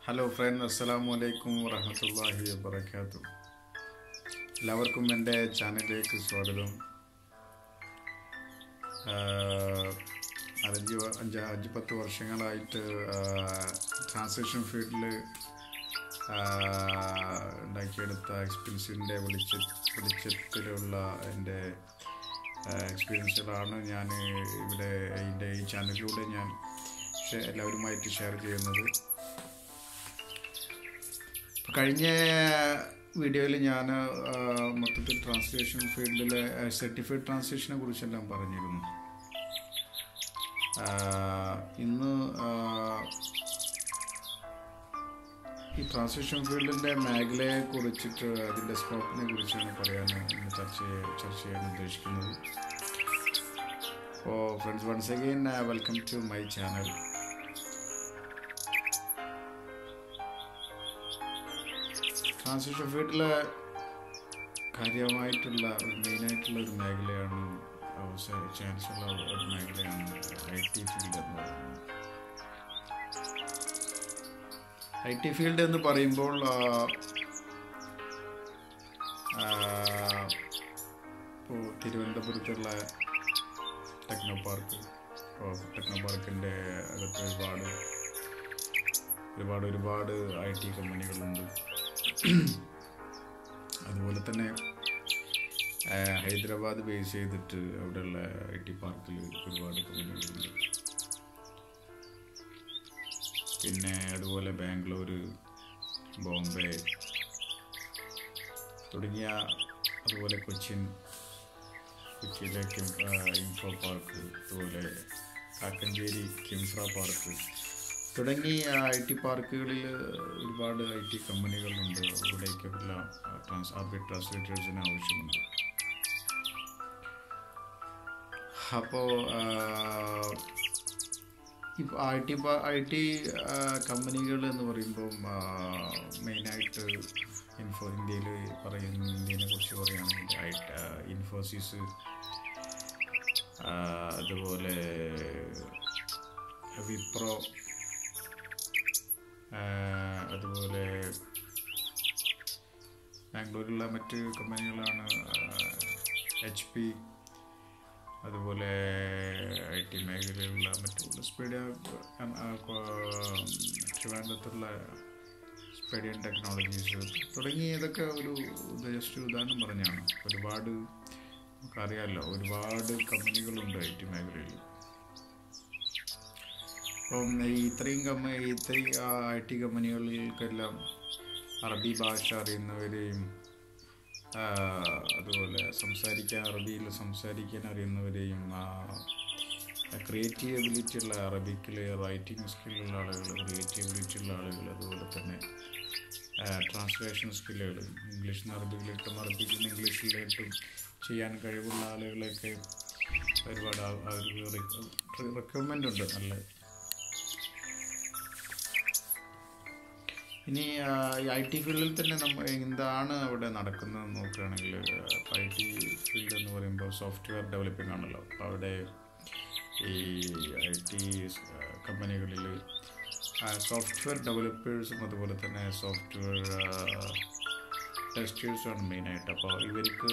hello friend അസ്സലാമു അലൈക്കും വറഹമത്തല്ലാഹി വബർക്കാത്തു എല്ലാവർക്കും എൻ്റെ ചാനലിലേക്ക് സ്വാഗതം ആഹ് അഞ്ച് വ- അഞ്ച് അഞ്ച് പത്ത് വർഷങ്ങളായിട്ട് ട്രാൻസ്ലേഷൻ ഫീൽഡിൽ ഉണ്ടാക്കിയെടുത്ത എക്സ്പീരിയൻസിൻ്റെ വെളിച്ച വെളിച്ചത്തിലുള്ള എൻ്റെ എക്സ്പീരിയൻസുകളാണ് ഞാൻ ഇവിടെ എൻ്റെ ഈ ചാനലിലൂടെ ഞാൻ ഷെ- എല്ലാവരുമായിട്ട് ഷെയർ ചെയ്യുന്നത് ഇപ്പൊ കഴിഞ്ഞ വീഡിയോയിൽ ഞാൻ മൊത്തത്തിൽ ട്രാൻസ്ലേഷൻ ഫീൽഡിലെ സർട്ടിഫൈഡ് ട്രാൻസ്ലേഷനെ കുറിച്ചെല്ലാം പറഞ്ഞിരുന്നു ആ, ഇന്ന് ആ, ഈ ട്രാൻസ്ലേഷൻ ഫീൽഡിൻ്റെ മേഖലയെ കുറിച്ചിട്ട് അതിൻ്റെ സ്കോപ്പിനെ കുറിച്ചാണ് പറയാൻ ഇന്ന് ചർച്ച ചെയ്യ- ചർച്ച ചെയ്യാൻ ഉദ്ദേശിക്കുന്നത് അപ്പോൾ friends once again welcome to my channel translation ഫീൽഡിലെ കാര്യമായിട്ടുള്ള ഒരു മെയിനായിട്ടുള്ള ഒരു മേഖലയാണ് അവസര ചാൻസ് ഉള്ള ഒരു മേഖലയാണ് ഐ ടി ഫീൽഡ് എന്ന് പറയുന്നത് ഐ ടി ഫീൽഡ് എന്ന് പറയുമ്പോൾ ആ, ആ, ഇപ്പോൾ തിരുവനന്തപുരത്തുള്ള ടെക്നോ പാർക്ക് ഇപ്പോൾ ടെക്നോ പാർക്കിൻ്റെ അകത്ത് ഒരുപാട് ഒരുപാട് ഒരുപാട് ഐ ടി കമ്പനികളുണ്ട് അതുപോലെ തന്നെ ആ, ഹൈദരാബാദ് ബേസ് ചെയ്തിട്ട് അവിടെയുള്ള ഐ ടി പാർക്കിൽ ഒരുപാട് കമ്പനികളുണ്ട് പിന്നെ അതുപോലെ ബാംഗ്ലൂർ ബോംബെ തുടങ്ങിയ അതുപോലെ കൊച്ചിൻ കൊച്ചിയിലെ കിം ഇൻഫോ പാർക്ക് അതുപോലെ കാക്കഞ്ചേരി കിംഫ്ര പാർക്ക് തുടങ്ങി ഐ ടി പാർക്കുകളിൽ ഒരുപാട് ഐ ടി കമ്പനികളുണ്ട് അവിടേക്കെല്ലാം ട്രാൻസ് ആർബിറ്റ് ട്രാൻസ്ലേറ്റേഴ്സിന് ആവശ്യമുണ്ട് അപ്പോൾ ഇപ്പോൾ ഐ ടി ഐ ടി കമ്പനികൾ എന്ന് പറയുമ്പം മെയിനായിട്ട് ഇൻഫോ ഇന്ത്യയിൽ പറയുന്ന ഇന്ത്യനെ കുറിച്ച് പറയുകയാണെങ്കിൽ ഐ ഇൻഫോസിസ് ആ, അതുപോലെ വിപ്രോ ആ, അതുപോലെ ബാംഗ്ലൂരിലുള്ള മറ്റ് കമ്പനികളാണ് എച്ച് പി അതുപോലെ ഐ ടി മേഖലയിലുള്ള മറ്റുള്ള സ്പീഡിയ ട്രിവാൻഡ്രത്തുള്ള സ്പീഡിയൻ ടെക്നോളജീസ് തുടങ്ങി ഇതൊക്കെ ഒരു ജസ്റ്റ് ഉദാഹരണം പറഞ്ഞാണ് ഒരുപാട് നമുക്കറിയാമല്ലോ ഒരുപാട് കമ്പനികളുണ്ട് ഐ ടി മേഖലയിൽ അപ്പം ഈ ഇത്രയും കമ്പനി ഇത്രയും ഐ ടി കമ്പനികൾക്കെല്ലാം അറബി ഭാഷ അറിയുന്നവരെയും ആ, അതുപോലെ സംസാരിക്കാൻ അറബിയിൽ സംസാരിക്കാൻ അറിയുന്നവരെയും ക്രിയേറ്റീവ് എബിലിറ്റി ഉള്ള അറബിക്കിൽ റൈറ്റിംഗ് സ്കില്ലുള്ള ആളുകൾ ക്രിയേറ്റീവ് എബിലിറ്റി ഉള്ള ആളുകൾ അതുപോലെ തന്നെ ട്രാൻസ്ലേഷൻ സ്കില്ലുകൾ ഇംഗ്ലീഷിൽ നിന്ന് അറബിയിലിട്ടും അറബിക്കിൽ നിന്ന് ഇംഗ്ലീഷിലിട്ടും ചെയ്യാൻ കഴിവുള്ള ആളുകളെയൊക്കെ ഒരുപാട് ആ- അവർക്ക് റിക്വയർമെൻ്റ് ഉണ്ട് നല്ല ഇനി ഐ ടി ഫീൽഡിൽ തന്നെ നമ്മൾ എന്താണ് അവിടെ നടക്കുന്നത് നോക്കുകയാണെങ്കിൽ ഐ ടി ഫീൽഡ് എന്ന് പറയുമ്പോൾ സോഫ്റ്റ്വെയർ ഡെവലപ്പിംഗ് ആണല്ലോ അപ്പോൾ അവിടെ ഈ ഐ ടി കമ്പനികളിൽ സോഫ്റ്റ്വെയർ ഡെവലപ്പേഴ്സും അതുപോലെ തന്നെ സോഫ്റ്റ്വെയർ ടെസ്റ്റേഴ്സുമാണ് മെയിനായിട്ട് അപ്പോൾ ഇവർക്ക്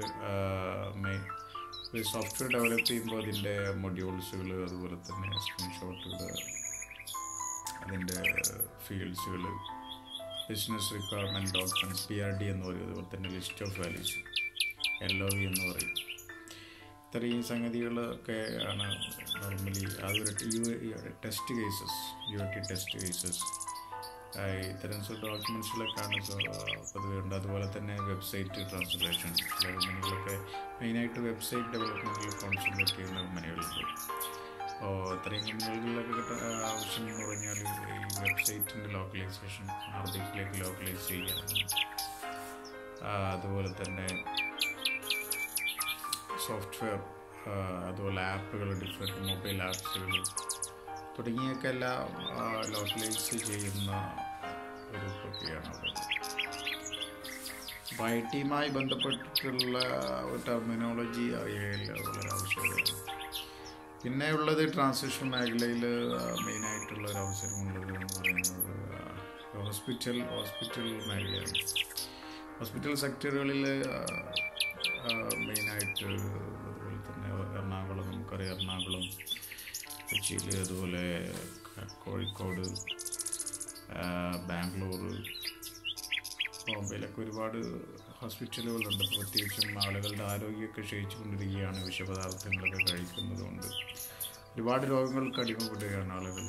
സോഫ്റ്റ്വെയർ ഡെവലപ്പ് ചെയ്യുമ്പോൾ അതിൻ്റെ മൊഡ്യൂൾസുകൾ അതുപോലെ തന്നെ സ്ക്രീൻഷോട്ടുകൾ അതിൻ്റെ ഫീൽഡ്സുകൾ business requirement documents P R D എന്ന് പറയും അതുപോലെ തന്നെ list of values L O V എന്ന് പറയും ഇത്രയും സംഗതികളൊക്കെ ആണ് നോർമലി അതൊരു U test cases U T test cases ഇത്തരം ഡോക്യുമെൻറ്റ്സിലൊക്കെയാണ് പൊതുവെ ഉണ്ട് അതുപോലെ തന്നെ വെബ്സൈറ്റ് ട്രാൻസ്ലേഷൻ ചില കമ്പനികളൊക്കെ മെയിനായിട്ട് വെബ്സൈറ്റ് ഡെവലപ്മെൻറ്റിൽ കോൺസെൻട്രേറ്റ് ചെയ്യുന്ന കമ്പനികളുണ്ട് അപ്പോൾ ഇത്രയും കമ്പനികളിലൊക്കെ കിട്ട ആവശ്യം എന്ന് പറഞ്ഞാൽ ഈ വെബ്സൈറ്റിൻ്റെ ലോക്കലൈസേഷൻ അറബിക്കിലേക്ക് ലോക്കലൈസ് ചെയ്യാൻ ആ, അതുപോലെ തന്നെ സോഫ്റ്റ്വെയർ അതുപോലെ ആപ്പുകൾ ഡിഫറെൻറ്റ് മൊബൈൽ ആപ്സുകൾ തുടങ്ങിയൊക്കെ എല്ലാം ലോക്കലൈസ് ചെയ്യുന്ന ഒരു പ്രക്രിയയാണ് അവിടെ അപ്പോൾ ഐ ടിയുമായി ബന്ധപ്പെട്ടിട്ടുള്ള ഒരു ടെർമിനോളജി അറിയില്ല വളരെ ആവശ്യമാണ് പിന്നെ ഉള്ളത് ട്രാൻസ്ലേഷൻ മേഖലയിൽ മെയിനായിട്ടുള്ള ഒരു അവസരമുള്ളത് എന്ന് പറയുന്നത് ഹോസ്പിറ്റൽ ഹോസ്പിറ്റൽ മേഖലയാണ് ഹോസ്പിറ്റൽ സെക്ടറുകളിൽ മെയിനായിട്ട് അതുപോലെ തന്നെ എറണാകുളം നമുക്കറിയാം എറണാകുളം കൊച്ചിയിൽ അതുപോലെ ക- കോഴിക്കോട് ആ, ബാംഗ്ലൂർ ബോംബെയിലൊക്കെ ഒരുപാട് ഹോസ്പിറ്റലുകളുണ്ട് പ്രത്യേകിച്ചും ആളുകളുടെ ആരോഗ്യമൊക്കെ ക്ഷയിച്ചു കൊണ്ടിരിക്കുകയാണ് വിഷപദാർത്ഥങ്ങളൊക്കെ കഴിക്കുന്നത് കൊണ്ട് ഒരുപാട് രോഗങ്ങൾക്ക് അടിമപ്പെടുകയാണ് ആളുകൾ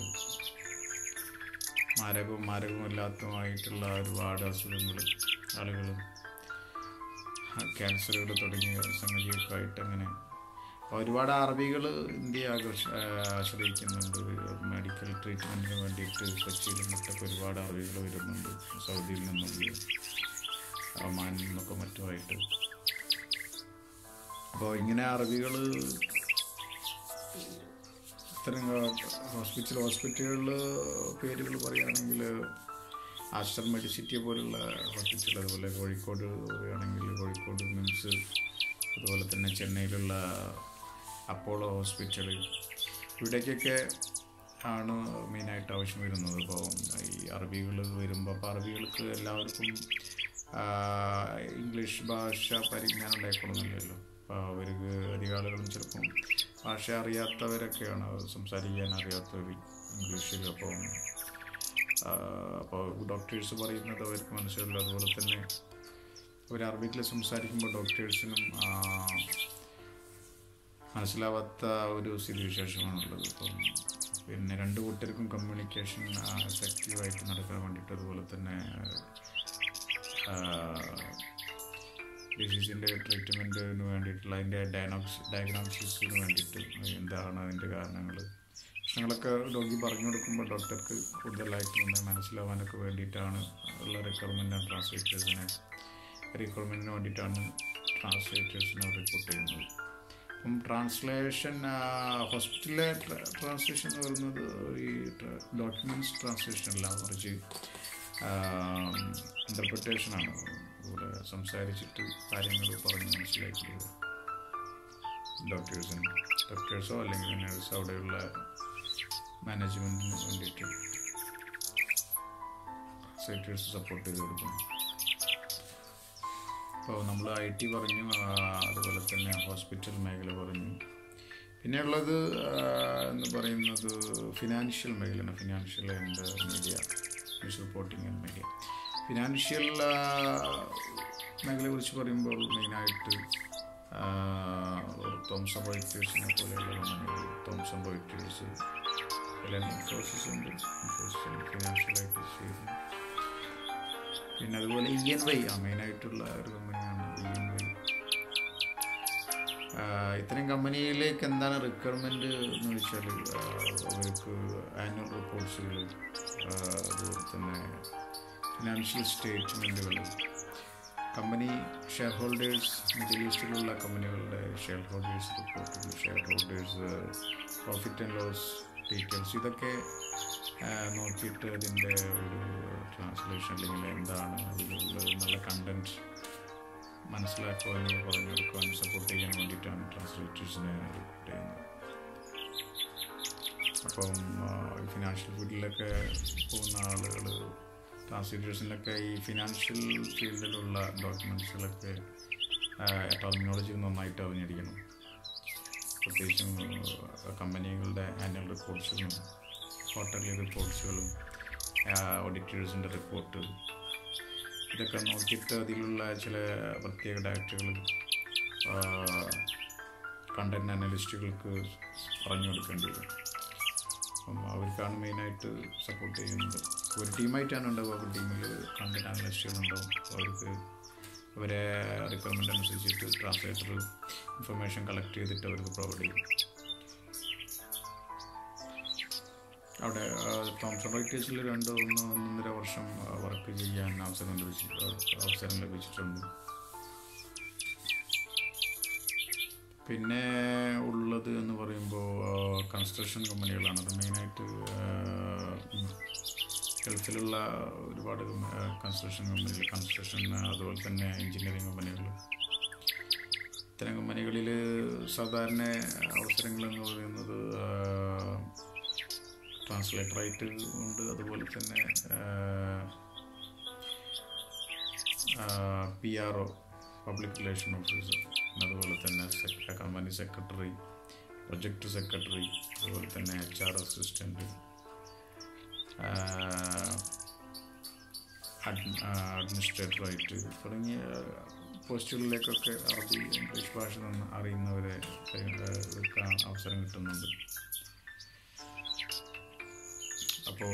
മാരകവും മാരകവുമല്ലാത്തതുമായിട്ടുള്ള ഒരുപാട് അസുഖങ്ങൾ ആളുകൾ ക്യാൻസറുകൾ തുടങ്ങിയ സംഗതിയൊക്കെ ആയിട്ട് അങ്ങനെ ഒരുപാട് അറബികൾ ഇന്ത്യയെ ആകർഷ ആ, ആശ്രയിക്കുന്നുണ്ട് മെഡിക്കൽ ട്രീറ്റ്മെൻറ്റിന് വേണ്ടിയിട്ട് കൊച്ചിയിലും മറ്റൊക്കെ ഒരുപാട് അറബികൾ വരുന്നുണ്ട് സൗദിയിൽ നിന്നും ഒമാനിൽ നിന്നൊക്കെ മറ്റുമായിട്ട് അപ്പോൾ ഇങ്ങനെ അറബികൾ ഇത്തരം ഹോസ്പിറ്റൽ ഹോസ്പിറ്റലുകളിൽ പേരുകൾ പറയുകയാണെങ്കിൽ ആസ്റ്റർ മെഡിസിറ്റി പോലുള്ള ഹോസ്പിറ്റൽ അതുപോലെ കോഴിക്കോട് പറയുകയാണെങ്കിൽ കോഴിക്കോട് മിംസ് അതുപോലെ തന്നെ ചെന്നൈയിലുള്ള അപ്പോളോ ഹോസ്പിറ്റൽ ഇവിടേക്കൊക്കെ ആണ് മെയിനായിട്ട് ആവശ്യം വരുന്നത് അപ്പോൾ ഈ അറബികൾ വരുമ്പോൾ അപ്പോൾ അറബികൾക്ക് എല്ലാവർക്കും ആ, ഇംഗ്ലീഷ് ഭാഷ പരിജ്ഞാനം ഉണ്ടായിക്കൊള്ളുന്നില്ലല്ലോ അപ്പോൾ അവർക്ക് അധികം ആളുകളും ചിലപ്പം ഭാഷ അറിയാത്തവരൊക്കെയാണ് സംസാരിക്കാൻ അറിയാത്തവർ ഇംഗ്ലീഷിൽ അപ്പോൾ അപ്പോൾ ഡോക്ടേഴ്സ് പറയുന്നത് അവർക്ക് മനസ്സിലാവില്ല അതുപോലെ തന്നെ ഒരു അറബിക്കിൽ സംസാരിക്കുമ്പോൾ ഡോക്ടേഴ്സിനും ആ, മനസ്സിലാവാത്ത ഒരു സ്ഥിതിവിശേഷമാണുള്ളത് അപ്പം പിന്നെ രണ്ട് കൂട്ടർക്കും കമ്മ്യൂണിക്കേഷൻ എഫക്റ്റീവായിട്ട് നടക്കാൻ വേണ്ടിയിട്ട് അതുപോലെ തന്നെ ഡിസീസിൻ്റെ ട്രീറ്റ്മെൻറ്റിന് വേണ്ടിയിട്ടുള്ള അതിൻ്റെ ഡയനോക്സ് ഡയഗ്നോസിസിന് വേണ്ടിയിട്ട് എന്താണ് അതിൻ്റെ കാരണങ്ങൾ പ്രശ്നങ്ങളൊക്കെ രോഗി പറഞ്ഞു കൊടുക്കുമ്പോൾ ഡോക്ടർക്ക് കൂടുതലായിട്ട് ഒന്ന് മനസ്സിലാവാനൊക്കെ വേണ്ടിയിട്ടാണ് ഉള്ള റിക്വയർമെൻറ്റ് ട്രാൻസ്ലേറ്റേഴ്സിനെ റിക്വയർമെൻറ്റിന് വേണ്ടിയിട്ടാണ് ട്രാൻസ്ലേറ്റേഴ്സിനെ റിപ്പോർട്ട് ചെയ്യുന്നത് അപ്പം ട്രാൻസ്ലേഷൻ ഹോസ്പിറ്റലിലെ ട്രാൻസ്ലേഷൻ എന്ന് പറയുന്നത് ഈ ഡോക്യുമെൻറ്റ്സ് ട്രാൻസ്ലേഷൻ അല്ല മറിച്ച് ഇൻ്റർപ്രിട്ടേഷനാണ് ഇവിടെ സംസാരിച്ചിട്ട് കാര്യങ്ങൾ പറഞ്ഞ് മനസ്സിലാക്കിയത് ഡോക്ടേഴ്സിന് ഡോക്ടേഴ്സോ അല്ലെങ്കിൽ നേഴ്സോ അവിടെയുള്ള മാനേജ്മെൻറ്റിന് വേണ്ടിയിട്ട് ട്രാൻസ്ലേറ്റേഴ്സ് സപ്പോർട്ട് ചെയ്ത് കൊടുക്കുന്നു അപ്പോൾ നമ്മൾ ഐ ടി പറഞ്ഞു ആ, അതുപോലെ തന്നെ ഹോസ്പിറ്റൽ മേഖല പറഞ്ഞു പിന്നെയുള്ളത് ആ, എന്ന് പറയുന്നത് ഫിനാൻഷ്യൽ മേഖലയാണ് financial and media news reporting and media financial മേഖലയെ കുറിച്ച് പറയുമ്പോൾ മെയിനായിട്ട് തോംസൺ റോയിറ്റേഴ്സിനെ പോലെയുള്ള കമ്പനികൾ തോംസൺ റോയിറ്റേഴ്സ് എല്ലാം ഇൻഫോസിസ് ഉണ്ട് ഇൻഫോസിസ് ഫിനാൻഷ്യലായിട്ട് ചെയ്യുന്നു പിന്നെ അതുപോലെ ഇ എൻ വൈ മെയിനായിട്ടുള്ള ഒരു കമ്പനിയാണ് ഇ എൻ വൈ ഇത്തരം കമ്പനിയിലേക്ക് എന്താണ് റിക്വയർമെൻറ്റ് എന്ന് വെച്ചാൽ ആ, അവർക്ക് ആനുവൽ റിപ്പോർട്ട്സുകൾ അതുപോലെ തന്നെ ഫിനാൻഷ്യൽ സ്റ്റേറ്റ്മെൻറ്റുകൾ കമ്പനി ഷെയർ ഹോൾഡേഴ്സ് മിഡിൽ ഈസ്റ്റിലുള്ള കമ്പനികളുടെ ഷെയർ ഹോൾഡേഴ്സ് റിപ്പോർട്ടുകൾ shareholders profit and loss details ഇതൊക്കെ ആ, നോക്കിയിട്ട് അതിൻ്റെ ഒരു ട്രാൻസ്ലേഷൻ അല്ലെങ്കിൽ എന്താണ് അതിലുള്ള നല്ല കണ്ടൻറ്റ് മനസ്സിലാക്കുവാനും പറഞ്ഞു കൊടുക്കുവാനും സപ്പോർട്ട് ചെയ്യാൻ വേണ്ടിയിട്ടാണ് ട്രാൻസ്ലേറ്റേഴ്സിനെ റിക്രൂട്ട് ചെയ്യുന്നത് അപ്പം ഫിനാൻഷ്യൽ ഫീൽഡിലൊക്കെ പോകുന്ന ആളുകൾ ട്രാൻസ്ലേറ്റേഴ്സിലൊക്കെ ഈ ഫിനാൻഷ്യൽ ഫീൽഡിലുള്ള ഡോക്യുമെൻറ്റ്സുകളൊക്കെ ടെർമിനോളജി നന്നായിട്ട് അറിഞ്ഞിരിക്കണം പ്രത്യേകിച്ചും ആ, കമ്പനികളുടെ ആനുവൽ റിപ്പോർട്ട്സുകളും ക്വാർട്ടർലി റിപ്പോർട്ട്സുകളും ഓഡിറ്റേഴ്സിൻ്റെ റിപ്പോർട്ട് ഇതൊക്കെ നോക്കിയിട്ട് അതിലുള്ള ചില പ്രത്യേക ഡയറക്ടറുകൾ കണ്ടന്റ് അനലിസ്റ്റുകൾക്ക് പറഞ്ഞു കൊടുക്കേണ്ടി വരും അപ്പം അവർക്കാണ് മെയിനായിട്ട് സപ്പോർട്ട് ചെയ്യുന്നത് ഒരു ടീമായിട്ടാണ് ഉണ്ടാവുക ഒരു ടീമിൽ കണ്ടന്റ് അനലിസ്റ്റുകൾ ഉണ്ടാവും അവർക്ക് അവരെ റിക്വയർമെൻ്റ് അനുസരിച്ചിട്ട് ട്രാൻസ്ലേറ്റർ ഇൻഫർമേഷൻ കളക്ട് ചെയ്തിട്ട് അവർക്ക് പ്രൊവൈഡ് ചെയ്യും അവിടെ തോംസൺ റൈറ്റേഴ്സിൽ രണ്ട് ഒന്ന് ഒന്നൊന്നര വർഷം വർക്ക് ചെയ്യാൻ അവസരം ലഭിച്ചു അവസരം ലഭിച്ചിട്ടുണ്ട് പിന്നെ ഉള്ളത് എന്ന് പറയുമ്പോൾ കൺസ്ട്രക്ഷൻ കമ്പനികളാണ് അത് മെയിനായിട്ട് ഗൾഫിലുള്ള ഒരുപാട് കൺസ്ട്രക്ഷൻ കമ്പനികൾ കൺസ്ട്രക്ഷൻ അതുപോലെ തന്നെ എഞ്ചിനീയറിംഗ് കമ്പനികൾ ഇത്തരം കമ്പനികളിൽ സാധാരണ അവസരങ്ങളെന്ന് പറയുന്നത് ട്രാൻസ്ലേറ്ററായിട്ട് ഉണ്ട് അതുപോലെ തന്നെ P R O public relation officer അതുപോലെ തന്നെ കമ്പനി സെക്രട്ടറി പ്രൊജക്ട് സെക്രട്ടറി അതുപോലെ തന്നെ എച്ച് ആർ അസിസ്റ്റൻറ്റ് അഡ്മിനിസ്ട്രേറ്ററായിട്ട് തുടങ്ങിയ പോസ്റ്റുകളിലേക്കൊക്കെ അറബി ഇംഗ്ലീഷ് ഭാഷ നന്ന- അറിയുന്നവരെ എടുക്കാൻ അവസരം കിട്ടുന്നുണ്ട് അപ്പോൾ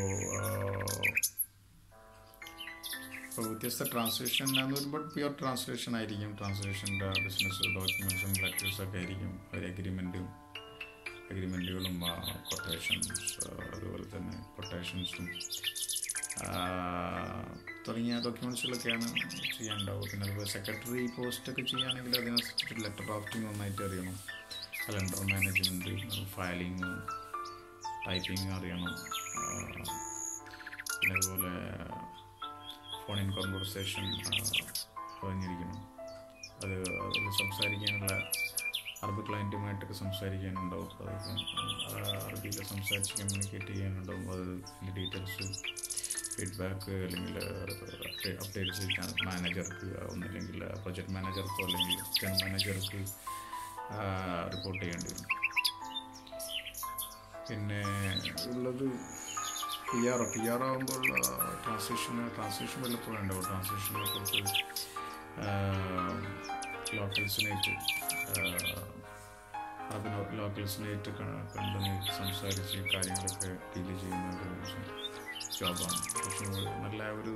ഇപ്പോൾ വ്യത്യസ്ത ട്രാൻസ്ലേഷൻ എന്ന് പറയുമ്പോൾ പ്യുവർ ട്രാൻസ്ലേഷൻ ആയിരിക്കും ട്രാൻസ്ലേഷൻ്റെ ബിസിനസ് ഡോക്യുമെൻസും ലെറ്റേഴ്സൊക്കെ ആയിരിക്കും ഒരു അഗ്രിമെൻറ്റും അഗ്രിമെൻറ്റുകളും കൊട്ടേഷൻസ് അതുപോലെ തന്നെ കൊട്ടേഷൻസും തുടങ്ങിയ ഡോക്യുമെൻസുകളൊക്കെയാണ് ചെയ്യാനുണ്ടാവുക പിന്നെ അതുപോലെ സെക്രട്ടറി പോസ്റ്റൊക്കെ ചെയ്യുകയാണെങ്കിൽ അതിനനുസരിച്ച് ലെറ്റർ ഡ്രാഫ്റ്റിംഗ് നന്നായിട്ട് അറിയണം കലണ്ടർ മാനേജ്മെൻറ്റ് ഫയലിംഗ് ടൈപ്പിംഗ് അറിയണം ആ, പിന്നെ അതുപോലെ ഫോൺ ഇൻ കോൺവെർസേഷൻ അറിഞ്ഞിരിക്കണം അത് അതിൽ സംസാരിക്കാനുള്ള അറബ് ക്ലയൻറ്റുമായിട്ടൊക്കെ സംസാരിക്കാനുണ്ടാവും അതൊക്കെ അറബിയിൽ സംസാരിച്ച് കമ്മ്യൂണിക്കേറ്റ് ചെയ്യാനുണ്ടാവും അത് ഡീറ്റെയിൽസ് ഫീഡ്ബാക്ക് അല്ലെങ്കിൽ അപ്ഡേറ്റ്സ് മാനേജർക്ക് ഒന്നല്ലെങ്കിൽ പ്രൊജക്ട് മാനേജർക്കോ അല്ലെങ്കിൽ സിസ്റ്റം മാനേജർക്ക് റിപ്പോർട്ട് ചെയ്യേണ്ടി വരും പിന്നെ ഉള്ളത് പി ആർ പി ആർ ആകുമ്പോൾ ട്രാൻസ്ലേഷൻ ട്രാൻസ്ലേഷൻ വല്ലപ്പോഴും ഉണ്ടാവും ട്രാൻസ്ലേഷനിൽ കുറച്ച് ലോക്കൽസിനായിട്ട് അത് ലോക്കൽസിനായിട്ട് കണ്ട് സംസാരിച്ച് കാര്യങ്ങളൊക്കെ ഡീൽ ചെയ്യുന്ന ഒരു ജോബാണ് പക്ഷെ നല്ല ഒരു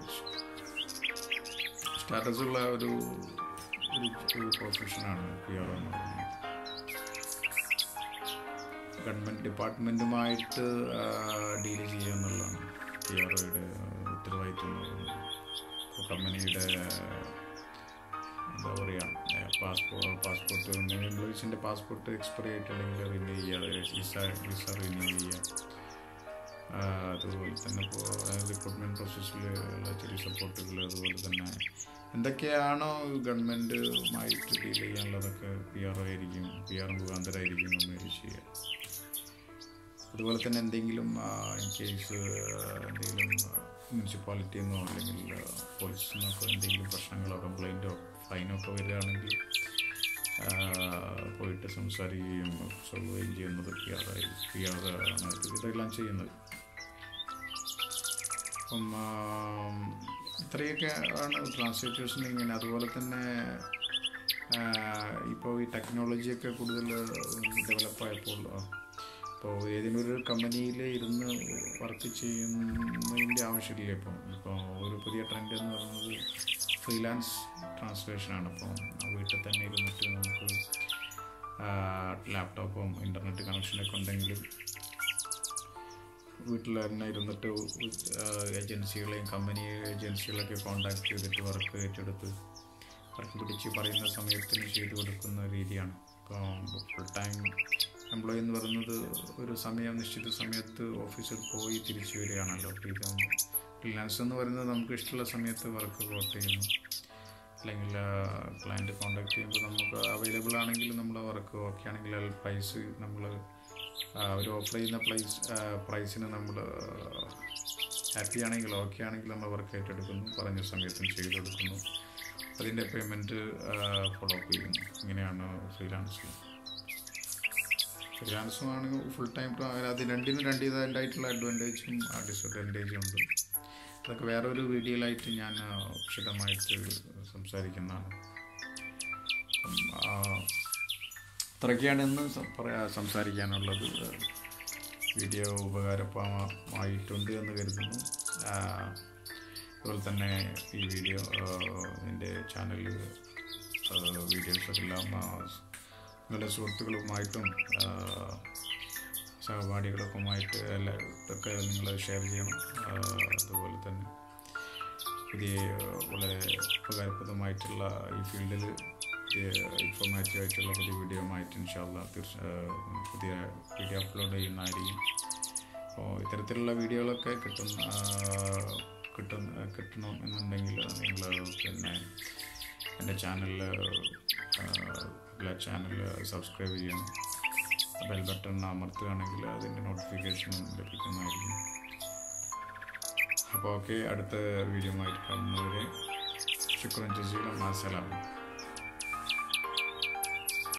സ്റ്റാറ്റസ് ഉള്ള ഒരു ഒരു പ്രൊഫഷനാണ് പി ആർ എന്ന് പറയുന്നത് ഗവൺമെൻറ് ഡിപ്പാർട്ട്മെൻറ്റുമായിട്ട് ഡീൽ ചെയ്യുക എന്നുള്ളതാണ് പി ആർ ഒയുടെ ഉത്തരവാദിത്വം എന്ന് പറയുന്നത് ഇപ്പോൾ കമ്പനിയുടെ എന്താ പറയുക പാസ്പോർട്ട് പാസ്പോർട്ട് എംപ്ലോയീസിൻ്റെ പാസ്പോർട്ട് എക്സ്പയറി ആയിട്ടുണ്ടെങ്കിൽ റിന്യൂ ചെയ്യുക വിസ വിസ റിന്യൂ ചെയ്യുക ആ, അതുപോലെ തന്നെ ഇപ്പോൾ റിക്രൂട്ട്മെൻറ്റ് പ്രോസസ്സിൽ ഉള്ള ചെറിയ സപ്പോർട്ടുകൾ അതുപോലെ തന്നെ എന്തൊക്കെയാണോ ഗവൺമെൻറ്റുമായിട്ട് ഡീൽ ചെയ്യാനുള്ളതൊക്കെ പി ആർ ആയിരിക്കും പി ആർ മുഖാന്തരമായിരിക്കും നമ്മൾ ചെയ്യുക അതുപോലെ തന്നെ എന്തെങ്കിലും ഇൻ കേസ് എന്തെങ്കിലും മുനിസിപ്പാലിറ്റിയിൽ നിന്നോ അല്ലെങ്കിൽ പോലീസിൽ നിന്നൊക്കെ എന്തെങ്കിലും പ്രശ്നങ്ങളോ കംപ്ലൈൻറ്റോ ഫൈനോ ഒക്കെ വരികയാണെങ്കിൽ ആ, പോയിട്ട് സംസാരിക്കുകയും സോൾവ് ചെയ്യുന്നത് പി ആർ ആയി പി ആർ ആണ് ഇതെല്ലാം ചെയ്യുന്നത് അപ്പം ആ, ഇത്രയൊക്കെ ആണ് ട്രാൻസ്ലേറ്റേഴ്സിന് ഇങ്ങനെ അതുപോലെ തന്നെ ഇപ്പോൾ ഈ ടെക്നോളജിയൊക്കെ കൂടുതൽ ഡെവലപ്പായപ്പോൾ ഇപ്പോൾ ഏതെങ്കിലും ഒരു കമ്പനിയിൽ ഇരുന്ന് വർക്ക് ചെയ്യുന്നതിൻ്റെ ആവശ്യമില്ല ഇപ്പം ഇപ്പോൾ ഒരു പുതിയ ട്രെൻഡ് എന്ന് പറയുന്നത് ഫ്രീലാൻസ് ട്രാൻസ്ലേഷനാണ് അപ്പോൾ വീട്ടിൽ തന്നെ ഇരുന്നിട്ട് നമുക്ക് ലാപ്ടോപ്പും ഇൻ്റർനെറ്റ് കണക്ഷനൊക്കെ ഉണ്ടെങ്കിൽ വീട്ടിൽ തന്നെ ഇരുന്നിട്ട് ഏജൻസികളെയും കമ്പനി ഏജൻസികളൊക്കെ കോണ്ടാക്ട് ചെയ്തിട്ട് വർക്ക് ഏറ്റെടുത്ത് വർക്ക് പിടിച്ച് പറയുന്ന സമയത്തിന് ചെയ്തു കൊടുക്കുന്ന രീതിയാണ് ഇപ്പോൾ ഫുൾ ടൈം എംപ്ലോയി എന്ന് പറയുന്നത് ഒരു സമയം നിശ്ചിത സമയത്ത് ഓഫീസിൽ പോയി തിരിച്ചു വരികയാണല്ലോ അപ്പോൾ ഇത് ഫ്രീലാൻസ് എന്ന് പറയുന്നത് നമുക്ക് ഇഷ്ടമുള്ള സമയത്ത് വർക്ക് കോട്ട് ചെയ്യുന്നു അല്ലെങ്കിൽ ക്ലയൻറ്റ് കോണ്ടാക്ട് ചെയ്യുമ്പോൾ നമുക്ക് അവൈലബിൾ ആണെങ്കിൽ നമ്മൾ വർക്ക് ഓക്കെ ആണെങ്കിൽ പ്രൈസ് നമ്മൾ അവർ ഓഫർ ചെയ്യുന്ന പ്രൈസ് പ്രൈസിന് നമ്മൾ ഹാപ്പി ആണെങ്കിൽ ഓക്കെ ആണെങ്കിൽ നമ്മൾ വർക്ക് ഏറ്റെടുക്കുന്നു പറഞ്ഞ സമയത്തും ചെയ്ത് കൊടുക്കുന്നു അതിൻ്റെ പേയ്മെൻറ്റ് ഫോളോ അപ്പ് ചെയ്യുന്നു ഇങ്ങനെയാണ് ഫ്രീലാൻസിൽ ഫ്രീലാൻസും ആണെങ്കിൽ ഫുൾ ടൈം അത് രണ്ടിനും രണ്ടിതായിട്ടുള്ള അഡ്വാൻറ്റേജും ഡിസഡ്വാൻറ്റേജും ഉണ്ട് അതൊക്കെ വേറെ ഒരു വീഡിയോയിലായിട്ട് ഞാൻ ആ, വിശദമായിട്ട് സംസാരിക്കുന്നതാണ് അപ്പം, ആ, ഇത്രയൊക്കെയാണ് ഇന്ന് സം- പറയാ സംസാരിക്കാനുള്ളത് വീഡിയോ ഉപകാരപ്രദമായിട്ടുണ്ട് എന്ന് കരുതുന്നു ആ, അതുപോലെ തന്നെ ഈ വീഡിയോ എൻ്റെ ചാനലിൽ വീഡിയോസെല്ലാം നിങ്ങളുടെ സുഹൃത്തുക്കളുമായിട്ടും ആ, സഹപാഠികളൊക്കെയുമായിട്ട് എല്ലാ ഇതൊക്കെ നിങ്ങൾ ഷെയർ ചെയ്യണം ആ, അതുപോലെ തന്നെ പുതിയ വളരെ ഉപകാരപ്രദമായിട്ടുള്ള ഈ ഫീൽഡിൽ പുതിയ ഇൻഫോർമാറ്റീവ് ആയിട്ടുള്ള പുതിയ വീഡിയോ ആയിട്ട് ഇൻഷാല്ല തീർച്ച പുതിയ വീഡിയോ അപ്ലോഡ് ചെയ്യുന്നതായിരിക്കും അപ്പോൾ ഇത്തരത്തിലുള്ള വീഡിയോകളൊക്കെ കിട്ടും ആ, കിട്ടും കിട്ടണം എന്നുണ്ടെങ്കിൽ നിങ്ങൾ പിന്നെ എൻ്റെ ചാനലിൽ എല്ലാ ചാനൽ സബ്സ്ക്രൈബ് ചെയ്യണം ബെൽ ബട്ടൺ അമർത്തുകയാണെങ്കിൽ അതിൻ്റെ നോട്ടിഫിക്കേഷൻ ലഭിക്കുന്നതായിരിക്കും അപ്പോൾ ഓക്കെ അടുത്ത വീഡിയോ ആയിട്ട് കാണുന്നവരെ شكرا جزيلا مع السلامة